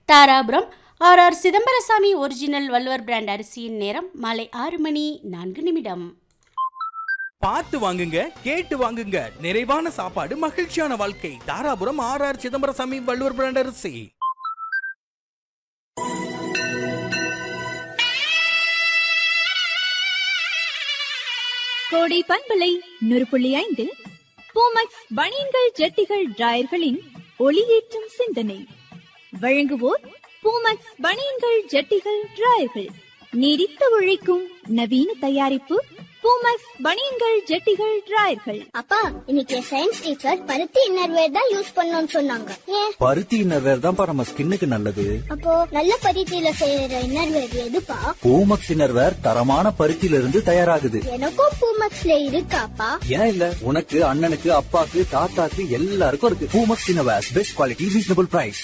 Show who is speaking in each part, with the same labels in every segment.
Speaker 1: Dharapuram R R Chidambarasamy original Valluvar brand அரிசியின் நேரம் மாலை ஆறு மணி நான்கு நிமிடம்
Speaker 2: பார்த்து வாங்குங்க கேட்டு வாங்குங்க நிறைவான சாப்பாடு மகிழ்ச்சியான வாழ்க்கை Dharapuram R R Chidambarasamy Valluvar brand அரிசி
Speaker 3: கோடை பண்பலை நூறு புள்ளி ஐந்தில் பூமக்ஸ் பனியன்கள் ஜட்டிகள் டிராயர்களின் ஒளியேற்றும் சிந்தனை வழங்குவோர் பூமக்ஸ் பனியன்கள் ஜட்டிகள் டிராயர்கள் நீடித்து உழைக்கும் நவீன தயாரிப்பு பூமக்ஸ் பனியன்கள் ஜட்டிகள் டிராயர்கள்
Speaker 4: அப்பா இன்னைக்கு சயின்ஸ் டீச்சர் பருத்தி இன்னர்வேர் தான் யூஸ் பண்ணணும்னு சொன்னாங்க ஏன்
Speaker 5: பருத்தி இன்னர்வேர் தான்ப்பா நம்ம ஸ்கின்னுக்கு நல்லது
Speaker 4: அப்போ நல்ல பருத்தியில செய்யற இன்னர்வேர் எதுப்பா
Speaker 5: பூமக்ஸ் இன்னர்வேர் தரமான பருத்தியில இருந்து தயாராகுது
Speaker 4: எனக்கும் பூமக்ஸ்ல இருக்காப்பா
Speaker 5: ஏன் இல்ல உனக்கு அண்ணனுக்கு அப்பாக்கு தாத்தாக்கு எல்லாருக்கும் இருக்கு Poomex innerwear best quality reasonable price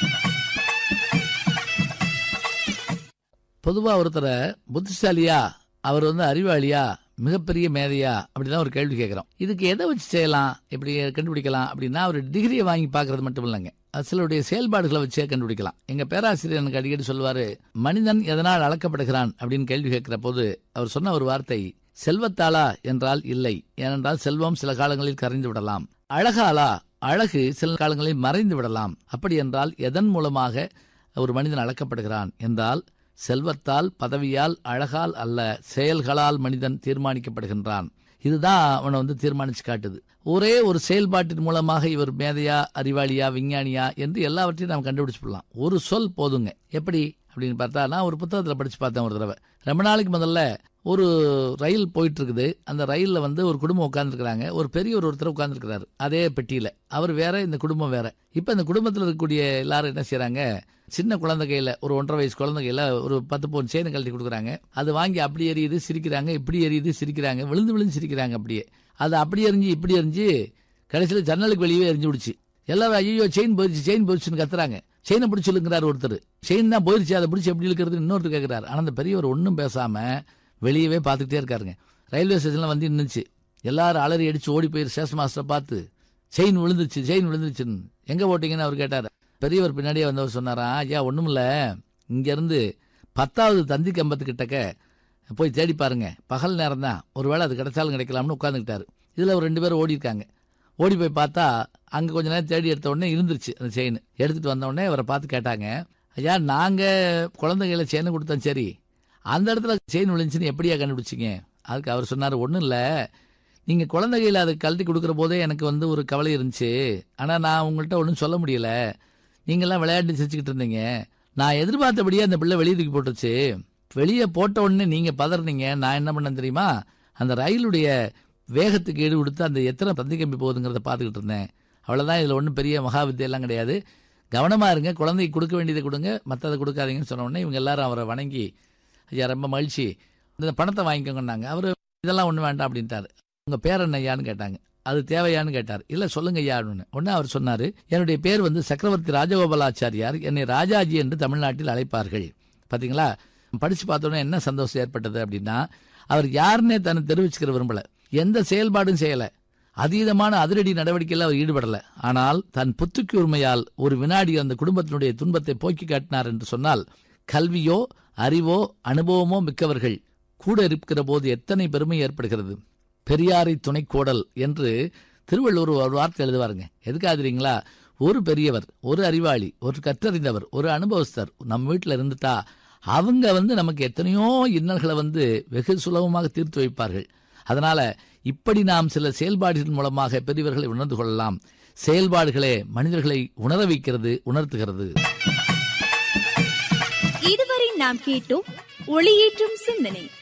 Speaker 6: பொதுவா ஒருத்தரை புத்திசாலியா அவர் வந்து அறிவாளியா மிகப்பெரிய மேதையா அப்படிதான் ஒரு கேள்வி கேட்கிறோம் இதுக்கு எதை வச்சு செய்யலாம் இப்படி கண்டுபிடிக்கலாம் அப்படின்னா ஒரு டிகிரியை வாங்கி பார்க்கறது மட்டும் இல்லைங்க அது சிலருடைய செயல்பாடுகளை வச்சே கண்டுபிடிக்கலாம் எங்க பேராசிரியர் எனக்கு அடிக்கடி சொல்லுவாரு மனிதன் எதனால் அளக்கப்படுகிறான் அப்படின்னு கேள்வி கேட்கிற போது அவர் சொன்ன ஒரு வார்த்தை செல்வத்தாளா என்றால் இல்லை ஏனென்றால் செல்வம் சில காலங்களில் கரைந்து விடலாம் அழகாலா அழகு சில காலங்களில் மறைந்து விடலாம் அப்படி என்றால் எதன் மூலமாக ஒரு மனிதன் அளக்கப்படுகிறான் என்றால் செல்வத்தால் பதவியால் அழகால் அல்ல செயல்களால் மனிதன் தீர்மானிக்கப்படுகின்றான் இதுதான் அவனை வந்து தீர்மானிச்சு காட்டுது ஒரே ஒரு செயல்பாட்டின் மூலமாக இவர் மேதையா அறிவாளியா விஞ்ஞானியா என்று எல்லாவற்றையும் நாம் கண்டுபிடிச்சு விடலாம் ஒரு சொல் போதுங்க எப்படி அப்படின்னு பார்த்தா நான் ஒரு புத்தகத்தில் படிச்சு பார்த்தேன் ஒரு தடவை ரொம்ப நாளைக்கு முதல்ல ஒரு ரயில் போயிட்டு இருக்குது அந்த ரயில்ல வந்து ஒரு குடும்பம் உட்கார்ந்துருக்காங்க ஒரு பெரியவர் ஒருத்தர் உட்கார்ந்துருக்கிறாரு அதே பெட்டியில அவர் வேற இந்த குடும்பம் வேற இப்ப இந்த குடும்பத்தில் இருக்கக்கூடிய எல்லாரும் என்ன செய்றாங்க சின்ன குழந்தை கையில ஒரு ஒன்றரை வயசு குழந்தை கையில ஒரு பத்து பவுன் செயின் கழட்டி கொடுக்குறாங்க அது வாங்கி அப்படி எரியுது சிரிக்கிறாங்க இப்படி எரியுது சிரிக்கிறாங்க விழுந்து விழுந்து சிரிக்கிறாங்க அப்படியே அது அப்படி எரிஞ்சு இப்படி எரிஞ்சு கடைசியில் ஜன்னலுக்கு வெளியே எரிஞ்சு விடுச்சு எல்லாரும் ஐயோ செயின் போயிருச்சு செயின் போயிருச்சுன்னு கத்துறாங்க செயினை பிடிச்சி இழுக்கிறார் ஒருத்தர் செயின் தான் போயிருச்சு அதை பிடிச்சி எப்படி இழுக்கிறது இன்னொருத்தர் கேட்கிறாரு ஆனால் அந்த பெரியவர் ஒன்றும் பேசாம வெளியவே பார்த்துக்கிட்டே இருக்காருங்க ரயில்வே ஸ்டேஷன்ல வந்து நின்றுச்சு எல்லாரும் அலறி அடிச்சு ஓடி போய் ஸ்டேஷன் மாஸ்டரை பார்த்து செயின் விழுந்துச்சு செயின் விழுந்துச்சுன்னு எங்க போட்டீங்கன்னு அவர் கேட்டார் பெரியவர் பின்னாடியே வந்தவர் சொன்னாரா ஐயா ஒண்ணுமில்ல இங்க இருந்து பத்தாவது தந்தி கம்பத்து கிட்டக்க போய் தேடி பாருங்க பகல் நேரம் தான் ஒருவேளை அது கிடைச்சாலும் கிடைக்கலாம்னு உட்காந்துக்கிட்டாரு இதுல ஒரு ரெண்டு பேரும் ஓடி இருக்காங்க ஓடி போய் பார்த்தா அங்க கொஞ்ச நேரம் தேடி எடுத்த உடனே இருந்துருச்சு அந்த செயின் எடுத்துட்டு வந்த உடனே அவரை பார்த்து கேட்டாங்க ஐயா நாங்க குழந்தைகளை செயின் கொடுத்தோம் சரி அந்த இடத்துல செயின் விழுந்துச்சுன்னு எப்படியா கண்டுபிடிச்சிங்க அதுக்கு அவர் சொன்னார் ஒன்றும் இல்லை நீங்கள் குழந்தைகளை அதை கழட்டி கொடுக்குற போதே எனக்கு வந்து ஒரு கவலை இருந்துச்சு ஆனால் நான் உங்கள்கிட்ட ஒன்றும் சொல்ல முடியல நீங்கள்லாம் விளையாட்டு சிரிச்சுக்கிட்டு இருந்தீங்க நான் எதிர்பார்த்தபடியே அந்த பிள்ளை வெளியே தூக்கி போட்டுருச்சு வெளியே போட்ட உடனே நீங்கள் பதறினீங்க நான் என்ன பண்ணேன் தெரியுமா அந்த ரயிலுடைய வேகத்துக்கு ஈடு கொடுத்து அந்த எத்தனை தந்தி கம்பி போகுதுங்கிறத பார்த்துக்கிட்டு இருந்தேன் அவ்வளோதான் இதில் ஒன்றும் பெரிய மகா வித்தியெல்லாம் கிடையாது கவனமாக இருங்க குழந்தைக்கு கொடுக்க வேண்டியதை கொடுங்க மற்றதை கொடுக்காதீங்கன்னு சொன்ன உடனே இவங்க எல்லாரும் அவரை வணங்கி ஐயா ரொம்ப மகிழ்ச்சி இந்த பணத்தை வாங்கிக்கோங்கன்னாங்க அவர் இதெல்லாம் ஒன்றும் வேண்டாம் அப்படின்ட்டாரு உங்கள் பேர் என்ன ஐயான்னு கேட்டாங்க அது தேவையான்னு கேட்டார் இல்லை சொல்லுங்க ஐயா அப்படின்னு உடனே அவர் சொன்னார் என்னுடைய பேர் வந்து சக்கரவர்த்தி ராஜகோபாலாச்சாரியார் என்னை ராஜாஜி என்று தமிழ்நாட்டில் அழைப்பார்கள் பார்த்தீங்களா படித்து பார்த்தோன்னே என்ன சந்தோஷம் ஏற்பட்டது அப்படின்னா அவர் யாருன்னே தன்னை தெரிவிச்சுக்கிற விரும்பல எந்த செயல்பாடும் செய்யலை அதீதமான அதிரடி நடவடிக்கையில் அவர் ஈடுபடல ஆனால் தன் புத்துக்கு உரிமையால் ஒரு வினாடி அந்த குடும்பத்தினுடைய துன்பத்தை போக்கி காட்டினார் என்று சொன்னால் கல்வியோ அறிவோ அனுபவமோ மிக்கவர்கள் கூட இருக்கிற போது எத்தனை பெருமை ஏற்படுகிறது பெரியாரை துணைக்கோடல் என்று திருவள்ளுவர் ஒரு வார்த்தை எழுதுவாருங்க எதுக்காக தெரியுங்களா ஒரு பெரியவர் ஒரு அறிவாளி ஒரு கற்றறிந்தவர் ஒரு அனுபவஸ்தர் நம்ம வீட்டில் இருந்துட்டா அவங்க வந்து நமக்கு எத்தனையோ இன்னல்களை வந்து வெகு சுலபமாக தீர்த்து வைப்பார்கள் அதனால இப்படி நாம் சில செயல்பாடுகள் மூலமாக பெரியவர்களை உணர்ந்து கொள்ளலாம் செயல்பாடுகளே மனிதர்களை உணர வைக்கிறது உணர்த்துகிறது
Speaker 3: இதுவரை நாம் கேட்டோம் ஒளியேற்றும் சிந்தனை